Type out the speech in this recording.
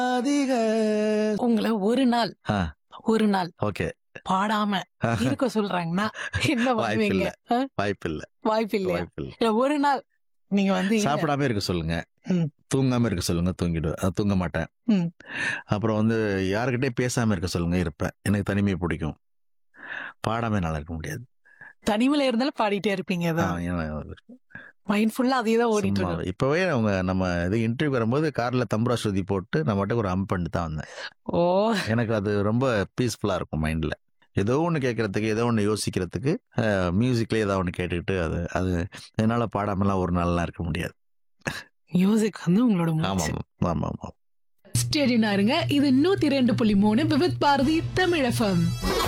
அதிக உங்களை ஒரு நாள் ஆ. ஒரு நாள் ஓகே பாடாம இருக்க சொல்றாங்கன்னா என்ன பண்ணுவீங்க ஆ? வாய்ப்பு இல்ல வாய்ப்பு இல்லையா வாய்ப்பு இல்ல இல்ல ஒரு நாள் நீங்க வந்து இல்ல, சாப்பிடாம இருக்க சொல்லுங்க ம். தூங்காம இருக்க சொல்லுங்க தூங்கிடுவேன் அஹ் தூங்க மாட்டேன் ம். அப்புறம் வந்து யாருக்கிட்டே பேசாம இருக்க சொல்லுங்க இருப்பேன் எனக்கு தனிமையை பிடிக்கும் பாடாம என்னால இருக்க முடியாது தனிமையில இருந்தாலும் பாடிட்டே இருப்பீங்க ஆ, ஏன்னா, மைண்ட் ஃபுல்லா அதே தான் ஓடிட்டு சும்மா இருக்கும் இப்பவே அவங்க நம்ம இது இன்டர்வியூ வரும்போது கார்ல தம்புரா ஸ்ருதி போட்டு நான் மட்டும் ஒரு அம் பண்ணிட்டு தான் வந்தேன் ஓ எனக்கு அது ரொம்ப பீஸ்ஃபுல்லா இருக்கும் மைண்ட்ல ஏதோ ஒன்று கேட்கறதுக்கு ஏதோ ஒன்று யோசிக்கிறதுக்கு மியூசிக்லேயே ஏதோ ஒன்று கேட்டுக்கிட்டு அது அது என்னால் பாடாமலாம் ஒரு நாள்லாம் இருக்க முடியாது மியூசிக் வந்து உங்களோட ஆமாம் ஆமாம் ஆமாம் ஸ்டேடினா இருங்க இது நூத்தி ரெண்டு புள்ளி மூணு விவித் பாரதி தமிழ் எஃப்எம்